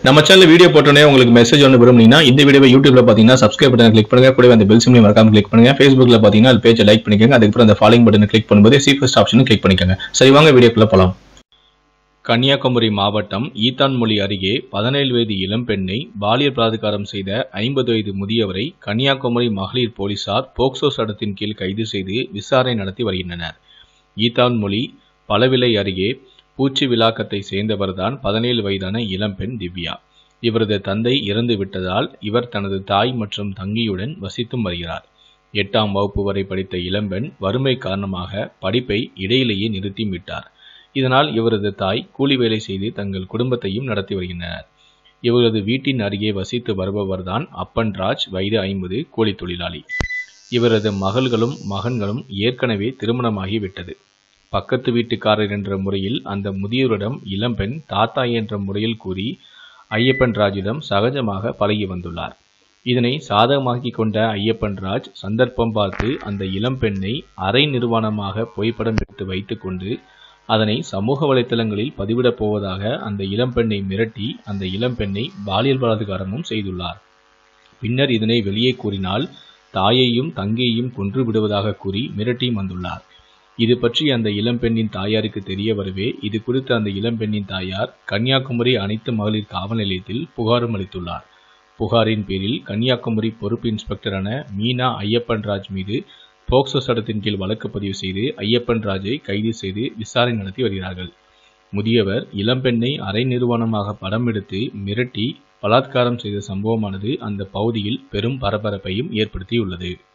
நம்ம channel video போட்டோன்னே உங்களுக்கு மெசேஜ் ஒன்று விரும்புனீங்கன்னா இந்த வீடியோவை யூடியூப்ல பார்த்தீங்கன்னா சப்ஸ்கிரைப் பட்டன் கிளிக் பண்ணுங்க கூடவே அந்த பெல் சிம்லையும் மறக்காம கிளிக் பண்ணுங்க ஃபேஸ்புக்ல பார்த்தீங்கன்னா அது பேஜை லைக் பண்ணிக்கோங்க அதுக்கப்புறம் அந்த ஃபாலோயிங் பட்டனை கிளிக் பண்ணும்போது சீஃபஸ்ட் ஆப்ஷனும் கிளிக் பண்ணிக்கோங்க சரி வாங்க வீடியோக்குள்ள போலாம் கன்னியாகுமரி மாவட்டம் ஈத்தான்மொழி அருகே பதினேழு வயது இளம்பெண்ணை பாலியல் பலாத்காரம் செய்த ஐம்பது வயது முதியவரை கன்னியாகுமரி மகளிர் போலீசார் போக்சோ சட்டத்தின் கீழ் கைது செய்து விசாரணை நடத்தி வருகின்றனர் ஈத்தான்மொழி பலவிலை அருகே பூச்சி விலாக்கத்தை சேர்ந்தவர்தான் பதினேழு வயதான இளம்பெண் திவ்யா இவரது தந்தை இறந்து விட்டதால் இவர் தனது தாய் மற்றும் தங்கியுடன் வசித்தும் வருகிறார் எட்டாம் வகுப்பு வரை படித்த இளம்பெண் வறுமை காரணமாக படிப்பை இடையிலேயே நிறுத்தி விட்டார் இதனால் இவரது தாய் கூலி வேலை செய்து தங்கள் குடும்பத்தையும் நடத்தி வருகின்றனர் இவரது வீட்டின் அருகே வசித்து வருபவர்தான் அப்பன்ராஜ் வயது ஐம்பது கூலி தொழிலாளி இவரது மகள்களும் மகன்களும் ஏற்கனவே திருமணமாகி விட்டது பக்கத்து வீட்டுக்காரர் என்ற முறையில் அந்த முதியோரிடம் இளம்பெண் தாத்தா என்ற முறையில் கூறி ஐயப்பன் ராஜிடம் சகஜமாக பழகி வந்துள்ளார் இதனை சாதகமாக்கி கொண்ட ஐயப்பன் ராஜ் சந்தர்ப்பம் பார்த்து அந்த இளம்பெண்ணை அரை நிர்வாணமாக புகைப்படம் எடுத்து வைத்துக்கொண்டு அதனை சமூக வலைத்தளங்களில் பதிவிடப் போவதாக அந்த இளம்பெண்ணை மிரட்டி அந்த இளம்பெண்ணை பாலியல் பலாத்காரமும் செய்துள்ளார் பின்னர் இதனை வெளியே கூறினால் தாயையும் தங்கையையும் கொன்று விடுவதாக கூறி மிரட்டி வந்துள்ளார் இது பற்றி அந்த இளம்பெண்ணின் தாயாருக்கு தெரிய வரவே இது குறித்து அந்த இளம்பெண்ணின் தாயார் கன்னியாகுமரி அனைத்து மகளிர் காவல் நிலையத்தில் புகாரும் அளித்துள்ளார் புகாரின் பேரில் கன்னியாகுமரி பொறுப்பு இன்ஸ்பெக்டரான மீனா ஐயப்பன் ராஜ் மீது போக்சோ சட்டத்தின் கீழ் வழக்கு பதிவு செய்து ஐயப்பன் ராஜை கைது செய்து விசாரணை நடத்தி வருகிறார்கள் முதியவர் இளம்பெண்ணை அரை நிர்வாணமாக படம் எடுத்து மிரட்டி பலாத்காரம் செய்த சம்பவமானது அந்த பகுதியில் பெரும் பரபரப்பையும் ஏற்படுத்தியுள்ளது